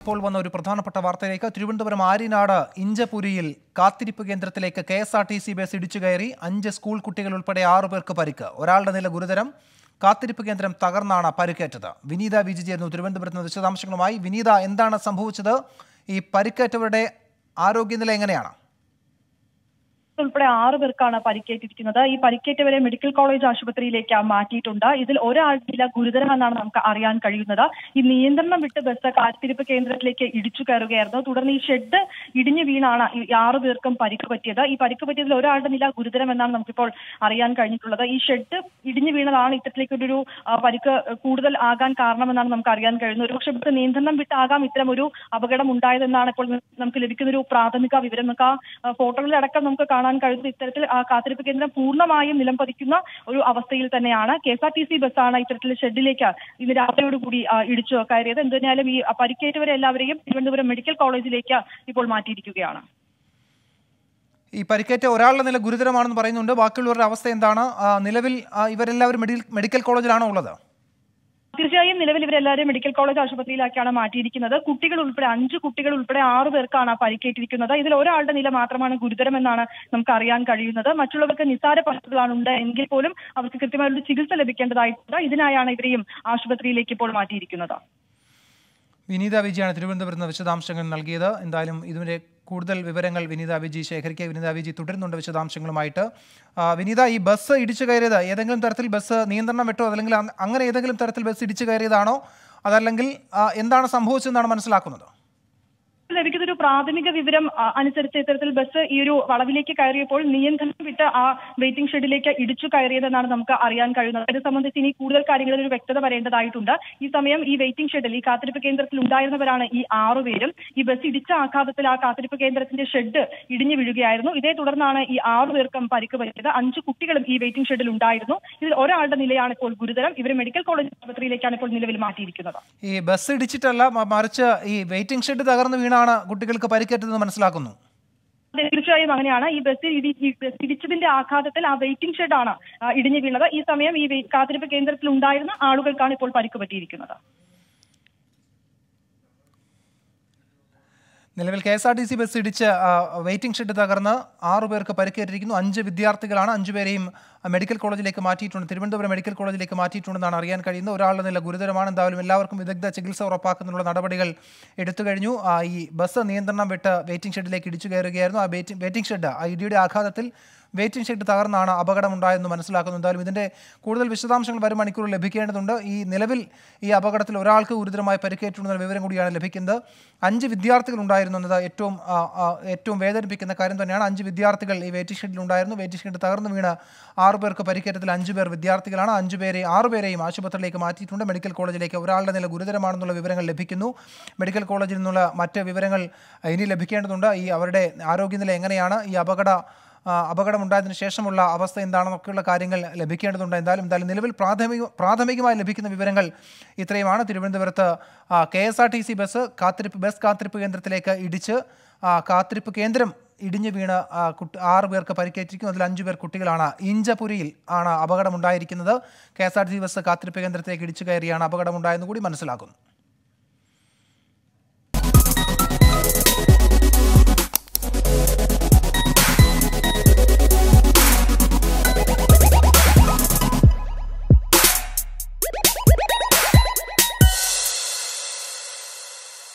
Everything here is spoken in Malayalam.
ഇപ്പോൾ വന്ന ഒരു പ്രധാനപ്പെട്ട വാർത്തയിലേക്ക് തിരുവനന്തപുരം ആര്യനാട് ഇഞ്ചപുരിയിൽ കാത്തിരിപ്പ് കേന്ദ്രത്തിലേക്ക് K S R T C bus ഇടിച്ചു കയറി അഞ്ച് സ്കൂൾ കുട്ടികൾ ഉൾപ്പെടെ ആറു പേർക്ക് പരിക്ക് ഒരാളുടെ നില ഗുരുതരം കാത്തിരിപ്പ് കേന്ദ്രം തകർന്നാണ് പരിക്കേറ്റത് വിനീത വിജി ചേർന്നു തിരുവനന്തപുരത്ത് നിന്ന് വിശദാംശങ്ങളുമായി വിനീത എന്താണ് സംഭവിച്ചത് ഈ പരിക്കേറ്റവരുടെ ആരോഗ്യനില എങ്ങനെയാണ് ഉൾപ്പെടെ ആറ് പേർക്കാണ് പരിക്കേറ്റിരിക്കുന്നത് ഈ പരിക്കേറ്റവരെ മെഡിക്കൽ കോളേജ് ആശുപത്രിയിലേക്ക് മാറ്റിയിട്ടുണ്ട് ഇതിൽ ഒരാളുടെ നില ഗുരുതരമെന്നാണ് നമുക്ക് അറിയാൻ കഴിയുന്നത് ഈ നിയന്ത്രണം വിട്ട് ബസ് കാത്തിരിപ്പ് കേന്ദ്രത്തിലേക്ക് ഇടിച്ചു കയറുകയായിരുന്നു തുടർന്ന് ഈ ഷെഡ് ഇടിഞ്ഞു വീണാണ് ഈ ആറു പേർക്കും പരിക്ക് പറ്റിയത് ഈ പരിക്ക് പറ്റിയതിൽ ഒരാളുടെ നില ഗുരുതരമെന്നാണ് നമുക്കിപ്പോൾ അറിയാൻ കഴിഞ്ഞിട്ടുള്ളത് ഈ ഷെഡ് ഇടിഞ്ഞു വീണതാണ് ഇത്തരത്തിലേക്കൊരു ആ, പരിക്ക് കൂടുതൽ ആകാൻ കാരണമെന്നാണ് നമുക്ക് അറിയാൻ കഴിയുന്നത് ഒരുപക്ഷെ ബസ് നിയന്ത്രണം വിട്ടാകാം ഇത്തരം ഒരു അപകടം ഉണ്ടായതെന്നാണ് ഇപ്പോൾ നമുക്ക് ലഭിക്കുന്ന ഒരു പ്രാഥമിക വിവരം നമുക്ക് ആ ഫോട്ടോകളിലടക്കം നമുക്ക് കാണാൻ കഴിയുന്നത് ഇത്തരത്തിൽ ആ കാത്തിരിപ്പ് കേന്ദ്രം പൂർണ്ണമായും നിലം പതിക്കുന്ന ഒരു അവസ്ഥയിൽ തന്നെയാണ് K S R T C ബസ്സാണ് ഇത്തരത്തിൽ ഷെഡിലേക്ക് ഇന്ന് രാത്രിയോടുകൂടി ആ, ഇടിച്ചു കയറിയത് എന്തായാലും ഈ പരിക്കേറ്റവരെ എല്ലാവരെയും തിരുവനന്തപുരം മെഡിക്കൽ കോളേജിലേക്ക് ഇപ്പോൾ മാറ്റിയിരിക്കുകയാണ് ഈ പരിക്കേറ്റ ഒരാളുടെ നില ഗുരുതരമാണെന്ന് പറയുന്നുണ്ട് ബാക്കിയുള്ളവരുടെ അവസ്ഥ എന്താണ് ആ, നിലവിൽ ആ, ഇവരെല്ലാവരും മെഡിക്കൽ മെഡിക്കൽ കോളേജിലാണോ ഉള്ളത് തീർച്ചയായും നിലവിൽ ഇവരെല്ലാവരും മെഡിക്കൽ കോളേജ് ആശുപത്രിയിലാക്കിയാണ് മാറ്റിയിരിക്കുന്നത് കുട്ടികൾ ഉൾപ്പെടെ അഞ്ച് കുട്ടികൾ ഉൾപ്പെടെ ആറു പേർക്കാണ് പരിക്കേറ്റിരിക്കുന്നത് ഇതിൽ ഒരാളുടെ നില മാത്രമാണ് ഗുരുതരമെന്നാണ് നമുക്ക് അറിയാൻ കഴിയുന്നത് മറ്റുള്ളവർക്ക് നിസ്സാര പരിക്കുകളാണ് ഉണ്ട് എങ്കിൽ പോലും അവർക്ക് കൃത്യമായ ഒരു ചികിത്സ ലഭിക്കേണ്ടതായിട്ടുണ്ട് ഇതിനായാണ് ഇവരെയും ആശുപത്രിയിലേക്ക് ഇപ്പോൾ മാറ്റിയിരിക്കുന്നത് വിനീത വിജിയാണ് തിരുവനന്തപുരത്ത് നിന്ന് വിശദാംശങ്ങൾ നൽകിയത് എന്തായാലും ഇതിന്റെ കൂടുതൽ വിവരങ്ങൾ വിനീത വിജി ശേഖരിക്കുക വിനീത വിജി തുടരുന്നുണ്ട് വിശദാംശങ്ങളുമായിട്ട് ആ, വിനീത ഈ ബസ് ഇടിച്ചു കയറിയത് ഏതെങ്കിലും തരത്തിൽ ബസ് നിയന്ത്രണം വിട്ടോ അല്ലെങ്കിൽ അ- അങ്ങനെ ഏതെങ്കിലും തരത്തിൽ ബസ് ഇടിച്ചു കയറിയതാണോ അതല്ലെങ്കിൽ ആ, എന്താണ് സംഭവിച്ചതെന്നാണ് മനസ്സിലാക്കുന്നത് ലഭിക്കുന്ന ഒരു പ്രാഥമിക വിവരം ആ, അനുസരിച്ച് ഇത്തരത്തിൽ ബസ് ഈ ഒരു വളവിലേക്ക് കയറിയപ്പോൾ നിയന്ത്രണം വിട്ട് ആ വെയിറ്റിംഗ് ഷെഡിലേക്ക് ഇടിച്ചു കയറിയതെന്നാണ് നമുക്ക് അറിയാൻ കഴിയുന്നത് ഇത് സംബന്ധിച്ച് ഇനി കൂടുതൽ കാര്യങ്ങളിൽ ഒരു വ്യക്തത വരേണ്ടതായിട്ടുണ്ട് ഈ സമയം ഈ വെയിറ്റിംഗ് ഷെഡിൽ ഈ കാത്തിരിപ്പ് കേന്ദ്രത്തിൽ ഉണ്ടായിരുന്നവരാണ് ഈ ആറുപേരും ഈ ബസ് ഇടിച്ച ആഘാതത്തിൽ ആ കാത്തിരിപ്പ് കേന്ദ്രത്തിന്റെ ഷെഡ് ഇടിഞ്ഞു വീഴുകയായിരുന്നു ഇതേ തുടർന്നാണ് ഈ ആറു പേർക്കും പരിക്ക് പറ്റിയത് അഞ്ച് കുട്ടികളും ഈ വെയിറ്റിംഗ് ഷെഡിൽ ഉണ്ടായിരുന്നു ഇതിൽ ഒരാളുടെ നിലയാണ് ഇപ്പോൾ ഗുരുതരം ഇവർ മെഡിക്കൽ കോളേജ് ആശുപത്രിയിലേക്കാണ് ഇപ്പോൾ നിലവിൽ മാറ്റിയിരിക്കുന്നത് ഈ ബസ് ഇടിച്ചിട്ടല്ല മ- മറിച്ച് ഈ വെയിറ്റിംഗ് ഷെഡ് തകർന്ന് വീണാണ് കുട്ടികൾക്ക് പരിക്കേറ്റതെന്ന് മനസ്സിലാക്കുന്നു അതെ, തീർച്ചയായും അങ്ങനെയാണ് ഈ ബസ് ഇടി ഈ ബസ് ഇടിച്ചതിന്റെ ആഘാതത്തിൽ ആ വെയിറ്റിംഗ് ഷെഡാണ് ആ, ഇടിഞ്ഞു വീണത് ഈ സമയം ഈ വെ- കാത്തിരിപ്പ് കേന്ദ്രത്തിൽ ഉണ്ടായിരുന്ന ആളുകൾക്കാണ് ഇപ്പോൾ പരിക്ക് പറ്റിയിരിക്കുന്നത് നിലവിൽ K S R T C bus ഇടിച്ച് ആ, വെയിറ്റിംഗ് ഷെഡ് തകർന്ന് ആറു പേർക്ക് പരിക്കേറ്റിരിക്കുന്നു അഞ്ച് വിദ്യാർത്ഥികളാണ് അഞ്ചുപേരെയും മെഡിക്കൽ കോളേജിലേക്ക് മാറ്റിയിട്ടുണ്ട് തിരുവനന്തപുരം മെഡിക്കൽ കോളേജിലേക്ക് മാറ്റിയിട്ടുണ്ടെന്നാണ് അറിയാൻ കഴിയുന്നത് ഒരാളുടെ നില ഗുരുതരമാണ് എന്തായാലും എല്ലാവർക്കും വിദഗ്ധ ചികിത്സ ഉറപ്പാക്കുന്നതിനുള്ള നടപടികൾ എടുത്തു കഴിഞ്ഞു ആ, ഈ ബസ് നിയന്ത്രണം വിട്ട് വെയിറ്റിംഗ് ഷെഡിലേക്ക് ഇടിച്ചു കയറുകയായിരുന്നു ആ വെയിറ്റിംഗ് വെയിറ്റിംഗ് ഷെഡ് ആ ഇടിയുടെ ആഘാതത്തിൽ വെയിറ്റിംഗ് ഷെഡ് തകർന്നാണ് അപകടമുണ്ടായെന്ന് മനസ്സിലാക്കുന്നു എന്തായാലും ഇതിന്റെ കൂടുതൽ വിശദാംശങ്ങൾ വരും മണിക്കൂറിൽ ലഭിക്കേണ്ടതുണ്ട് ഈ നിലവിൽ ഈ അപകടത്തിൽ ഒരാൾക്ക് ഗുരുതരമായി പരിക്കേറ്റുണ്ടെന്ന വിവരം കൂടിയാണ് ലഭിക്കുന്നത് അഞ്ച് വിദ്യാർത്ഥികൾ ഉണ്ടായിരുന്നു എന്നത് ഏറ്റവും ആ, ആ, ഏറ്റവും വേദനിപ്പിക്കുന്ന കാര്യം തന്നെയാണ് അഞ്ച് വിദ്യാർത്ഥികൾ ഈ വെയിറ്റിംഗ് ഷെഡിൽ ഉണ്ടായിരുന്നു വെയിറ്റിംഗ് ഷെഡ് തകർന്നു വീണ് ആറു പേർക്ക് പരിക്കേറ്റത്തിൽ അഞ്ചു പേർ വിദ്യാർത്ഥികളാണ് അഞ്ചു പേരെ ആറു പേരെയും ആശുപത്രിയിലേക്ക് മാറ്റിയിട്ടുണ്ട് മെഡിക്കൽ കോളേജിലേക്ക് ഒരാളുടെ നില ഗുരുതരമാണെന്നുള്ള വിവരങ്ങൾ ലഭിക്കുന്നു മെഡിക്കൽ കോളേജിൽ നിന്നുള്ള മറ്റ് വിവരങ്ങൾ ഇനി ലഭിക്കേണ്ടതുണ്ട് ഈ അവരുടെ ആരോഗ്യനില എങ്ങനെയാണ് ഈ അപകട ആ, അപകടമുണ്ടായതിനു ശേഷമുള്ള അവസ്ഥ എന്താണെന്നൊക്കെയുള്ള കാര്യങ്ങൾ ലഭിക്കേണ്ടതുണ്ട് എന്തായാലും എന്തായാലും നിലവിൽ പ്രാഥമിക പ്രാഥമികമായി ലഭിക്കുന്ന വിവരങ്ങൾ ഇത്രയുമാണ് തിരുവനന്തപുരത്ത് K S R T C bus കാത്തിരിപ്പ് ബസ് കാത്തിരിപ്പ് കേന്ദ്രത്തിലേക്ക് ഇടിച്ച് ആ, കാത്തിരിപ്പ് കേന്ദ്രം ഇടിഞ്ഞു വീണ് ആ, കുട്ടി ആറ് പേർക്ക് പരിക്കേറ്റിരിക്കുന്നു അതിൽ അഞ്ചു പേർ കുട്ടികളാണ് ഇഞ്ചപുരിയിൽ ആണ് അപകടമുണ്ടായിരിക്കുന്നത് K S R T C bus കാത്തിരിപ്പ് കേന്ദ്രത്തിലേക്ക് ഇടിച്ചു കയറിയാണ് അപകടമുണ്ടായെന്ന് കൂടി മനസ്സിലാക്കുന്നു